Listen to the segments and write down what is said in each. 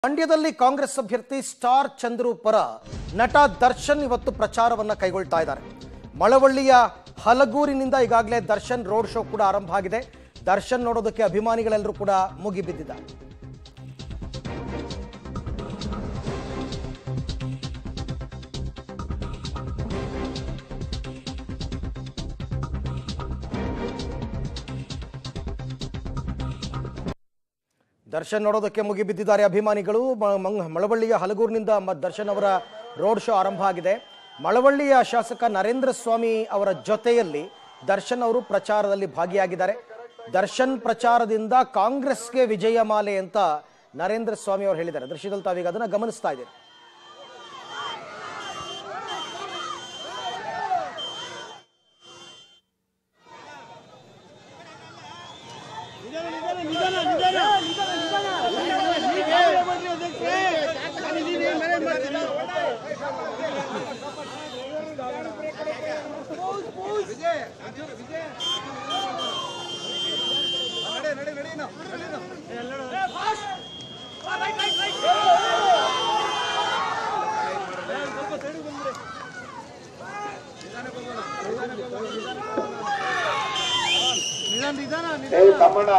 ಮಂಡ್ಯದಲ್ಲಿ ಕಾಂಗ್ರೆಸ್ ಅಭ್ಯರ್ಥಿ ಸ್ಟಾರ್ ಚಂದ್ರು ಪರ ನಟ ದರ್ಶನ್ ಇವತ್ತು ಪ್ರಚಾರವನ್ನ ಕೈಗೊಳ್ತಾ ಇದ್ದಾರೆ ಮಳವಳ್ಳಿಯ ಹಲಗೂರಿನಿಂದ ಈಗಾಗಲೇ ದರ್ಶನ್ ರೋಡ್ ಶೋ ಕೂಡ ಆರಂಭ ಆಗಿದೆ ದರ್ಶನ್ ನೋಡೋದಕ್ಕೆ ಅಭಿಮಾನಿಗಳೆಲ್ಲರೂ ಕೂಡ ಮುಗಿಬಿದ್ದಿದ್ದಾರೆ ದರ್ಶನ್ ನೋಡೋದಕ್ಕೆ ಮುಗಿಬಿದ್ದಿದ್ದಾರೆ ಅಭಿಮಾನಿಗಳು ಮ- ಮಂಗ್- ಮಳವಳ್ಳಿಯ ಹಲಗೂರಿನಿಂದ ಮ- ದರ್ಶನ್ ಅವರ ರೋಡ್ ಶೋ ಆರಂಭ ಆಗಿದೆ ಮಳವಳ್ಳಿಯ ಶಾಸಕ ನರೇಂದ್ರ ಸ್ವಾಮಿ ಅವರ ಜೊತೆಯಲ್ಲಿ ದರ್ಶನ್ ಅವರು ಪ್ರಚಾರದಲ್ಲಿ ಭಾಗಿಯಾಗಿದ್ದಾರೆ ದರ್ಶನ್ ಪ್ರಚಾರದಿಂದ ಕಾಂಗ್ರೆಸ್ಗೆ ವಿಜಯಮಾಲೆ ಅಂತ ನರೇಂದ್ರ ಸ್ವಾಮಿ ಅವರು ಹೇಳಿದ್ದಾರೆ ದೃಶ್ಯದಲ್ಲಿ ತಾವೀಗ ಅದನ್ನ ಗಮನಿಸ್ತಾ ಇದ್ದೀರಿ ಏ ತಮ್ಮಣ್ಣ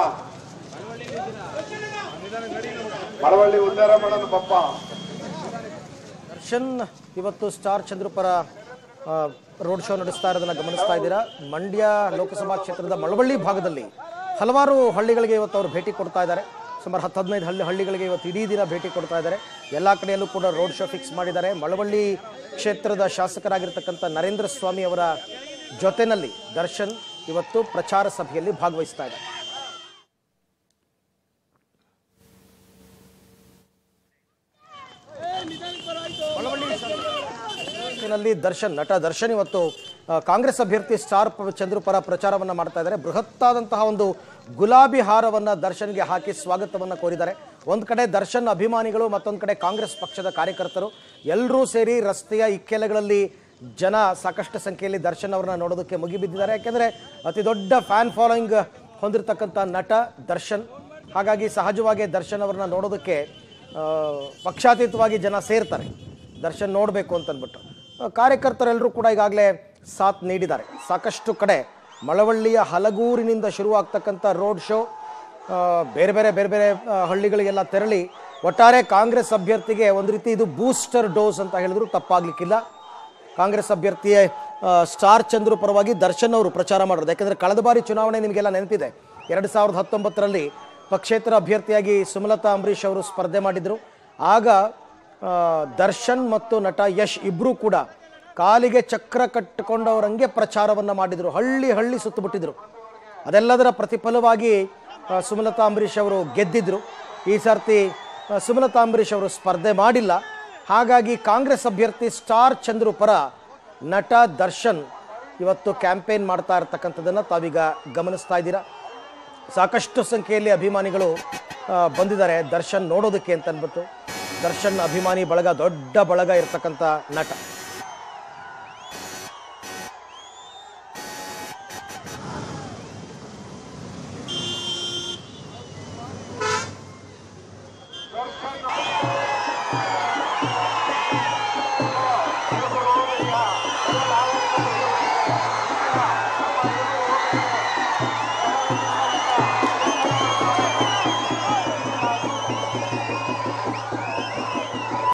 ಮಳವಳ್ಳಿ ಉದ್ಧಾರ ಮಾಡೋಣ ಪಪ್ಪ ದರ್ಶನ್ ಇವತ್ತು ಸ್ಟಾರ್ ಚಂದ್ರಪರ ಆ, ರೋಡ್ ಶೋ ನಡೆಸ್ತಾ ಇರೋದನ್ನ ಗಮನಿಸ್ತಾ ಇದ್ದೀರಾ ಮಂಡ್ಯ ಲೋಕಸಭಾ ಕ್ಷೇತ್ರದ ಮಳವಳ್ಳಿ ಭಾಗದಲ್ಲಿ ಹಲವಾರು ಹಳ್ಳಿಗಳಿಗೆ ಇವತ್ತು ಅವರು ಭೇಟಿ ಕೊಡ್ತಾ ಇದ್ದಾರೆ ಸುಮಾರು ಹತ್ತು ಹದಿನೈದು ಹಳ್ಳಿ ಹಳ್ಳಿಗಳಿಗೆ ಇವತ್ತು ಇಡೀ ದಿನ ಭೇಟಿ ಕೊಡ್ತಾ ಇದ್ದಾರೆ ಎಲ್ಲ ಕಡೆಯಲ್ಲೂ ಕೂಡ ರೋಡ್ ಶೋ ಫಿಕ್ಸ್ ಮಾಡಿದ್ದಾರೆ ಮಳವಳ್ಳಿ ಕ್ಷೇತ್ರದ ಶಾಸಕರಾಗಿರ್ತಕ್ಕಂಥ ನರೇಂದ್ರ ಸ್ವಾಮಿ ಅವರ ಜೊತೆನಲ್ಲಿ ದರ್ಶನ್ ಇವತ್ತು ಪ್ರಚಾರ ಸಭೆಯಲ್ಲಿ ಭಾಗವಹಿಸ್ತಾ ಇದ್ದಾರೆ ನಲ್ಲಿ ದರ್ಶನ್ ನಟ ದರ್ಶನ್ ಇವತ್ತು ಆ, ಕಾಂಗ್ರೆಸ್ ಅಭ್ಯರ್ಥಿ ಸ್ಟಾರ್ ಪ- ಚಂದ್ರು ಪರ ಪ್ರಚಾರವನ್ನ ಮಾಡ್ತಾ ಇದ್ದಾರೆ ಬೃಹತ್ತಾದಂತಹ ಒಂದು ಗುಲಾಬಿ ಹಾರವನ್ನ ದರ್ಶನ್ಗೆ ಹಾಕಿ ಸ್ವಾಗತವನ್ನ ಕೋರಿದ್ದಾರೆ ಒಂದ್ ಕಡೆ ದರ್ಶನ್ ಅಭಿಮಾನಿಗಳು ಮತ್ತೊಂದ್ ಕಡೆ ಕಾಂಗ್ರೆಸ್ ಪಕ್ಷದ ಕಾರ್ಯಕರ್ತರು ಎಲ್ಲರೂ ಸೇರಿ ರಸ್ತೆಯ ಇಕ್ಕೆಲೆಗಳಲ್ಲಿ ಜನ ಸಾಕಷ್ಟು ಸಂಖ್ಯೆಯಲ್ಲಿ ದರ್ಶನ್ ಅವರನ್ನ ನೋಡೋದಕ್ಕೆ ಮುಗಿಬಿದ್ದಿದ್ದಾರೆ ಯಾಕೆಂದ್ರೆ ಅತಿ ದೊಡ್ಡ ಫ್ಯಾನ್ ಫಾಲೋಯಿಂಗ್ ಹೊಂದಿರತಕ್ಕಂಥ ನಟ ದರ್ಶನ್ ಹಾಗಾಗಿ ಸಹಜವಾಗಿ ದರ್ಶನ್ ಅವರನ್ನ ನೋಡೋದಕ್ಕೆ ಆ, ಪಕ್ಷಾತೀತವಾಗಿ ಜನ ಸೇರ್ತಾರೆ ದರ್ಶನ್ ನೋಡಬೇಕು ಅಂತ ಅಂದ್ಬಿಟ್ಟು ಆ, ಕಾರ್ಯಕರ್ತರೆಲ್ಲರೂ ಕೂಡ ಈಗಾಗಲೇ ಸಾಥ್ ನೀಡಿದ್ದಾರೆ ಸಾಕಷ್ಟು ಕಡೆ ಮಳವಳ್ಳಿಯ ಹಲಗೂರಿನಿಂದ ಶುರುವಾಗ್ತಕ್ಕಂಥ ರೋಡ್ ಶೋ ಆ, ಬೇರೆ ಬೇರೆ ಬೇರೆ ಬೇರೆ ಆ, ಹಳ್ಳಿಗಳಿಗೆಲ್ಲ ತೆರಳಿ ಒಟ್ಟಾರೆ ಕಾಂಗ್ರೆಸ್ ಅಭ್ಯರ್ಥಿಗೆ ಒಂದು ರೀತಿ ಇದು ಬೂಸ್ಟರ್ ಡೋಸ್ ಅಂತ ಹೇಳಿದ್ರು ತಪ್ಪಾಗ್ಲಿಕ್ಕಿಲ್ಲ ಕಾಂಗ್ರೆಸ್ ಅಭ್ಯರ್ಥಿ ಆ, ಸ್ಟಾರ್ ಚಂದ್ರು ಪರವಾಗಿ ದರ್ಶನ್ ಅವರು ಪ್ರಚಾರ ಮಾಡೋದು ಯಾಕಂದ್ರೆ ಕಳೆದ ಬಾರಿ ಚುನಾವಣೆ ನಿಮಗೆಲ್ಲ ನೆನಪಿದೆ ಎರಡು ಸಾವಿರದ ಹತ್ತೊಂಬತ್ತರಲ್ಲಿ ಪಕ್ಷೇತರ ಅಭ್ಯರ್ಥಿಯಾಗಿ ಸುಮಲತಾ ಅಂಬರೀಷ್ ಅವರು ಸ್ಪರ್ಧೆ ಮಾಡಿದ್ರು ಆಗ ಆ, ದರ್ಶನ್ ಮತ್ತು ನಟ ಯಶ್ ಇಬ್ಬರೂ ಕೂಡ ಕಾಲಿಗೆ ಚಕ್ರ ಕಟ್ಟಿಕೊಂಡವರಂಗೆ ಪ್ರಚಾರವನ್ನ ಮಾಡಿದ್ರು ಹಳ್ಳಿ ಹಳ್ಳಿ ಸುತ್ತಬಿಟ್ಟಿದ್ರು ಅದೆಲ್ಲದರ ಪ್ರತಿಫಲವಾಗಿ ಆ, ಸುಮಲತಾ ಅಂಬರೀಷ್ ಅವರು ಗೆದ್ದಿದ್ರು ಈ ಸರ್ತಿ ಆ, ಸುಮಲತಾ ಅಂಬರೀಷ್ ಅವರು ಸ್ಪರ್ಧೆ ಮಾಡಿಲ್ಲ ಹಾಗಾಗಿ ಕಾಂಗ್ರೆಸ್ ಅಭ್ಯರ್ಥಿ ಸ್ಟಾರ್ ಚಂದ್ರು ಪರ ನಟ ದರ್ಶನ್ ಇವತ್ತು ಕ್ಯಾಂಪೇನ್ ಮಾಡ್ತಾ ಇರ್ತಕ್ಕಂಥದ್ದನ್ನು ತಾವೀಗ ಗಮನಿಸ್ತಾ ಇದ್ದೀರಾ ಸಾಕಷ್ಟು ಸಂಖ್ಯೆಯಲ್ಲಿ ಅಭಿಮಾನಿಗಳು ಆ, ಬಂದಿದ್ದಾರೆ ದರ್ಶನ್ ನೋಡೋದಕ್ಕೆ ಅಂತ ಅಂದ್ಬಿಟ್ಟು ದರ್ಶನ್ ಅಭಿಮಾನಿ ಬಳಗ ದೊಡ್ಡ ಬಳಗ ಇರ್ತಕ್ಕಂಥ ನಟ